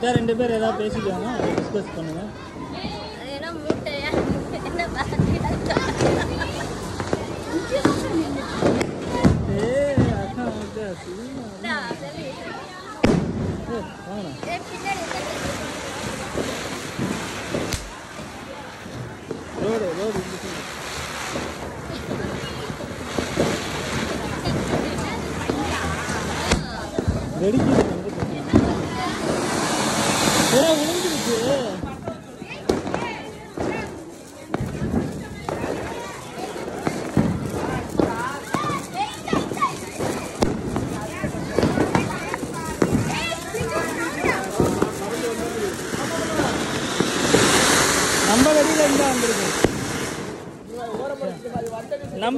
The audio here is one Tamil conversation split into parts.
விட்டா ரெண்டு பேர் ஏதாவது பேசிக்குவாங்க டிஸ்கஸ் பண்ணுங்க அது என்ன மூட்டையா என்ன பாத்தீங்களா ஏய் அக்கா அக்கா சும்மா. சரி ஏய், வாங்கண்ணா ஏ, பின்னாடி என்ன ரோடு ரோடு இந்த side. வெடிக்குது வந்து பார்த்தீங்கன்னா. ஏ, விழுந்துருச்சு. நம்ம வெளியில இருந்தா வந்திருக்கு நம்ம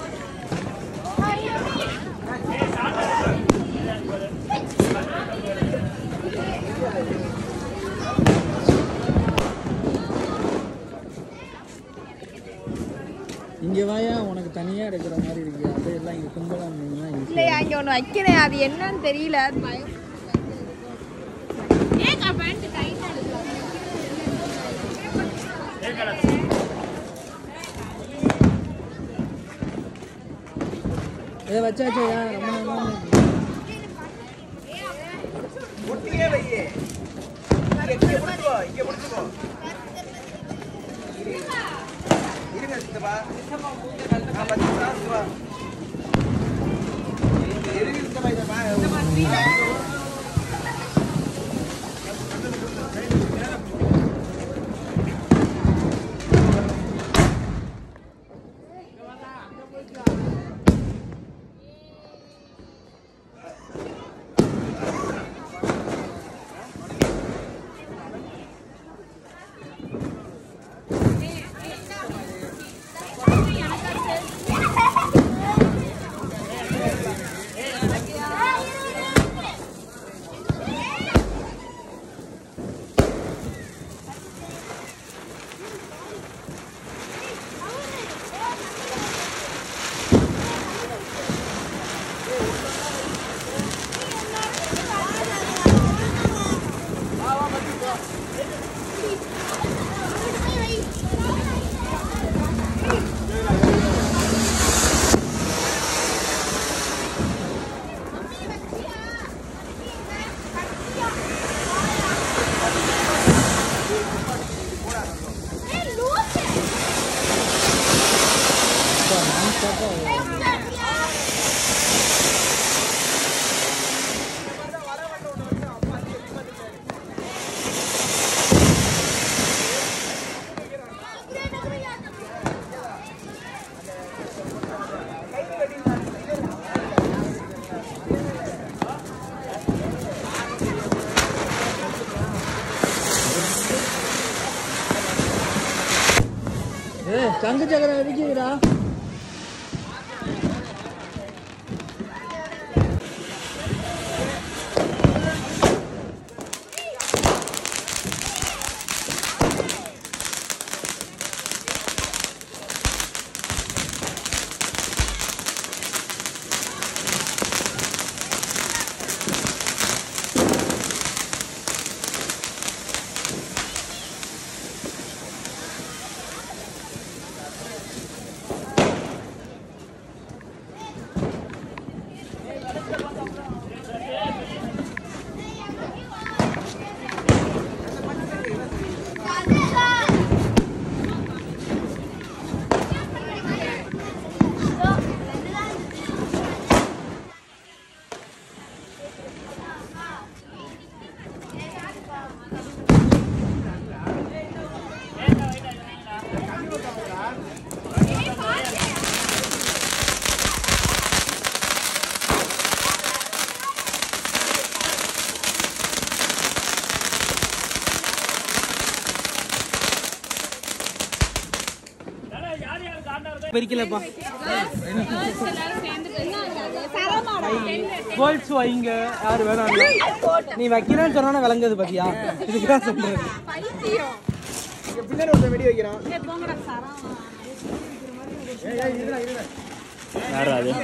இங்க வாயா உனக்கு தனியா எடுக்கிற மாதிரி இருக்கு அப்படியே எல்லாம் இங்க கும்பலா இருந்தீங்கன்னா easy. இல்லையா இங்க ஒன்று வைக்கிறேன் அது என்னன்னு தெரியல அது பயம் ஏ வச்சாச்சா ரொம்ப நேரமா ஒட்டியே வையே இங்க இங்க முடிச்சுக்கோ இங்க முடிச்சுக்கோ இருங்க சித்தப்பா நான் பத்து நிமிஷம் சித்தப்பா இருங்க சித்தப்பா இதை பா ஏ சங்கு சக்கரம் வெடிக்குதுடா பிரிக்கலப்பா கோல்ஸ் வைங்க யாரு வேணாம் நீ வைக்கிறேன்னு சொன்னா விளங்குது பாத்தியா இதுக்குதான் சொல்றேன் இங்க பின்னாடி ஒருத்தன் வெடி வைக்கிறான் யாரா அது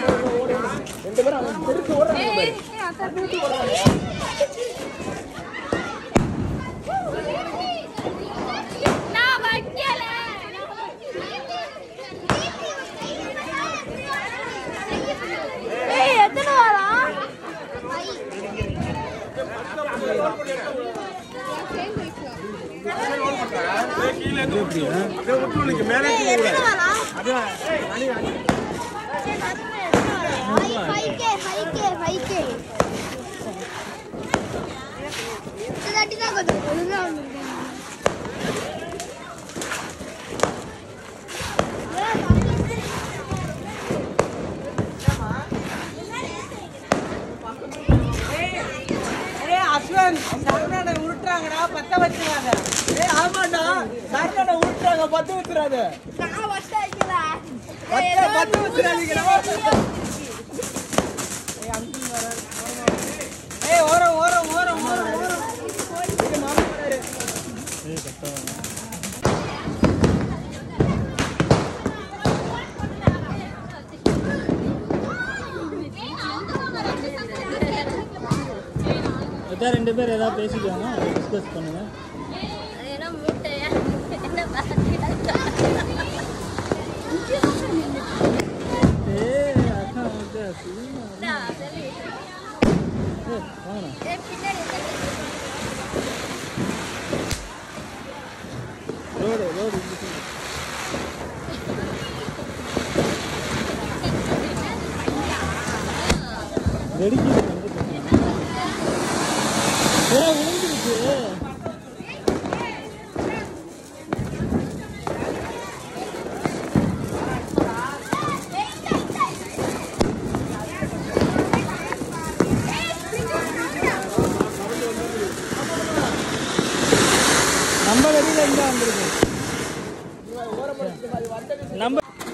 ஏய் அஸ்வன் சரணனை உருட்டுறாங்கடா பத்த வச்சுறாங்க ஏய் ஆமாடா சரணனை உருட்டுறாங்க பத்த வச்சுறாங்க பத்த பத்த வச்சுறாதீங்கடா ஏய் அங்கிள் வர ஏய் ஓரம் ஓரம் ஓரம் ஓரம் ஓரம் இது மாமா வராரு அதான் ரெண்டு பேர் ஏதாவது பேசிக்குவாங்க அதை டிஸ்கஸ் பண்ணுங்க அது என்ன மூட்டையா என்ன பாத்தியா ஏய் அக்கா அக்கா சும்மா சரி ஏய், வாங்கண்ணா ஏய், பின்னாடி என்ன ரோடு ரோடு இந்த side. வெடிக்குது வந்து பாத்தீங்கன்னா. ஏய், விழுந்துருச்சு. நம்ம வெளியில இருந்தா வந்திருக்கு நம்ம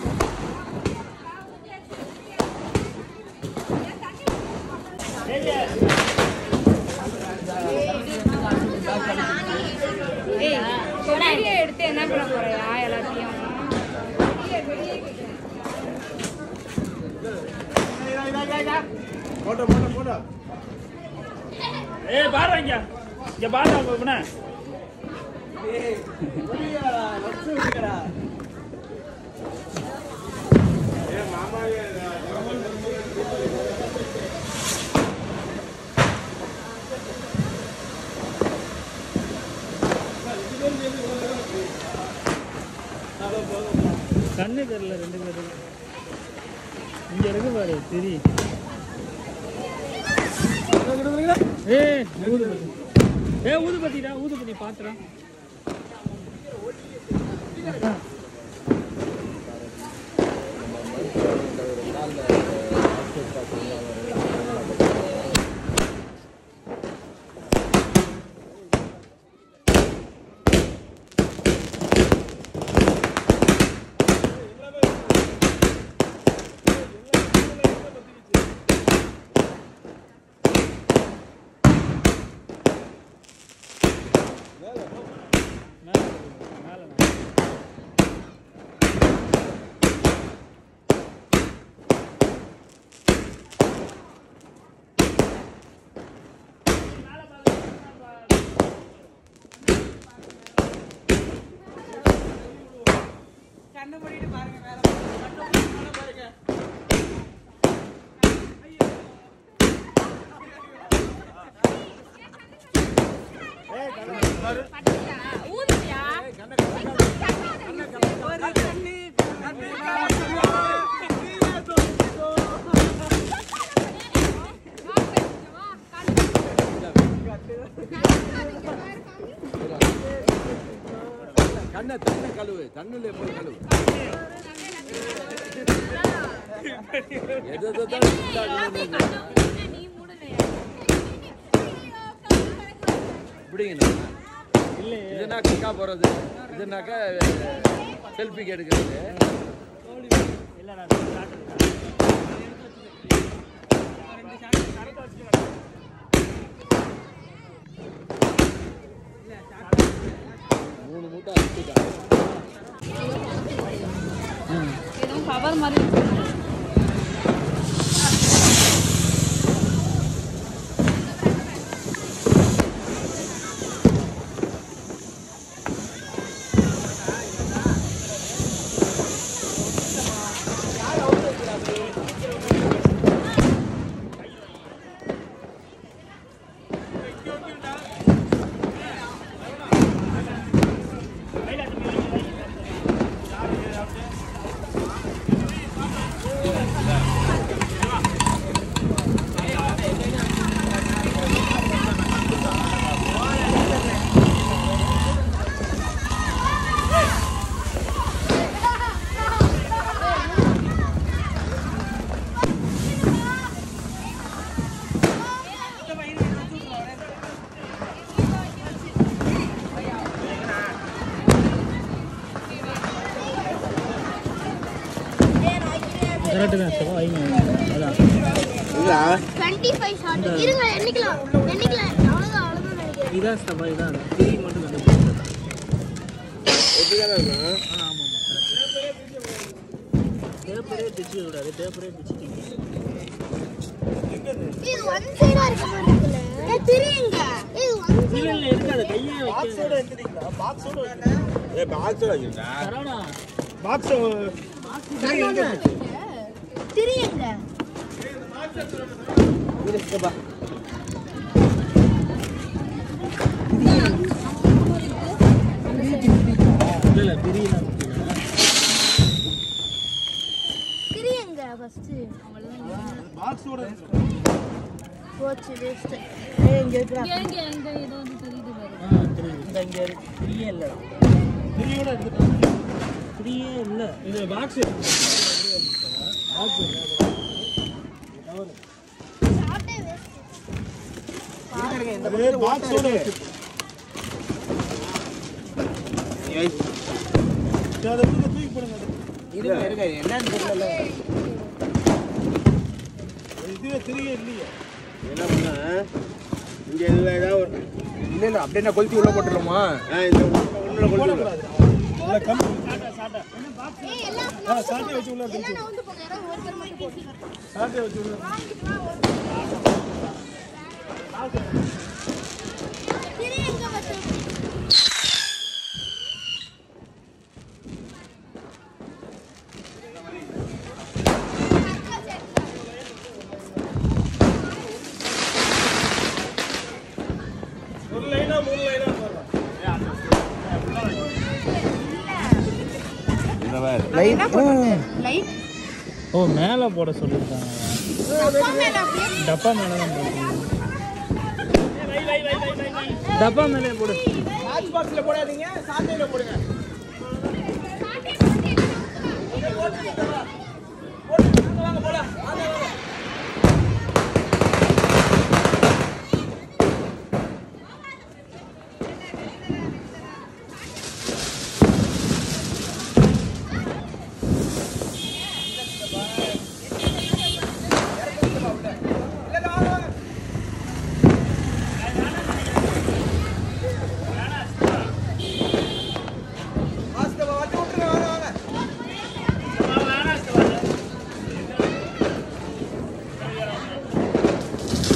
வீடியோ எடுத்து என்ன பண்ண போறியா எல்லாத்தையும் ஏய் பாரு இங்க இங்க பாரு அப்பனா கண்ணு தெரியல ரெண்டு பேரும் இங்க இருக்கு பாரு திரி ஏய் ஊதுபத்தி ஏய் ஊதுபத்திடா ஊதுபத்தி பாத்துறா மேல மேல கண்ணை மூடிட்டு பாருங்க மேல பாருங்க கண்ணை தண்ணை கழுவு தண்ணில போய் கழுவு எது எது தான் உண்டாக்கணும்னு இப்படிங்கண்ணா இல்லையே இதுனா கக்கா போறது இதுனாக்கா செல்ஃபிக்கு எடுக்கிறது இல்லடா மூணு மூட்டை அடிச்சுட்டாங்க எதுவும் கவர் மாதிரி இருக்கு. கரெக்டு தான் சார் வைங்க அதான் இல்ல டுவெண்ட்டி ஃபைவ் ஷார்ட் இருங்க எண்ணிக்கலாம் எண்ணிக்கலாம் அவ்வளோதான் அவ்வளோதான் நினைக்கிறேன் இதான் ஸ்டப்பா இதான் த்ரீ மட்டும் கண்டுபிடிச்சது எப்படிதானே இருக்கும் ஆ ஆமாம் பேப்பரே பிச்சு விடாது பேப்பரே பிச்சுட்டீங்க இது ஒன் சைடா இருக்க மாதிரி இருக்குல்ல ஏய், தெரியுங்க இது ஒன் இல்லை இல்லை இருக்காது கையே வைக்க எடுத்துட்டீங்களா பாக்ஸோட வைக்கணும் ஏ பாக்ஸ் வைக்கிறா சரவணா பாக்ஸ் தெரியுங்க இல்லை இல்லை பிரியலாம் தெரியுங்க ஃபர்ஸ்ட் பாக்ஸோட போச்சு வேஸ்ட் இங்க இருக்கிறா ஆ தெரியுது இந்த இங்க இருக்கு ஃப்ரீயே இல்ல ஃப்ரீயோட எடுத்துட்டாங்க ஃப்ரீயே இல்லை இது பாக்ஸ் ஷார்ட்டே வேஸ்ட் இந்த பாக்ஸோட தூக்கி போடுங்க இருங்க இருங்க என்னன்னு தெரியல இதுவே தெரிய இல்லையே என்ன பண்ண இங்க இல்ல ஏதாவது ஒரு இல்ல இல்ல அப்படியே நான் கொளுத்தி உள்ள போட்டுருமா ஆ, இந்த ஒண்ணுல கொண்டு இல்ல கம்மி ஏய் எல்லாம் ஆ சாட்டை வச்சு உள்ள எல்லாம் நான் வந்து போங்க யாராவது ஒருத்தர் மட்டும் போட்டு சாட்டை வச்சு உள்ள தெரியுங்க ஃபர்ஸ்ட் ஒரு லைனா மூணு லைனா போடுறோம் இந்த மாதிரி லைட் ஓ மேலே போட சொல்லியிருக்காங்க டப்பா மேலே தான் போடுறீங்க டப்பா மேலே போடு மேட்ச் பாக்ஸ்ல போடாதீங்க சாட்டையில போடுங்க வாங்க போலாம் வாங்க வாங்க மாஸ்டர் வாட்டி விட்டுருங்க வாங்க வாங்க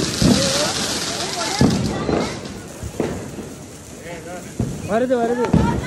வருது வருது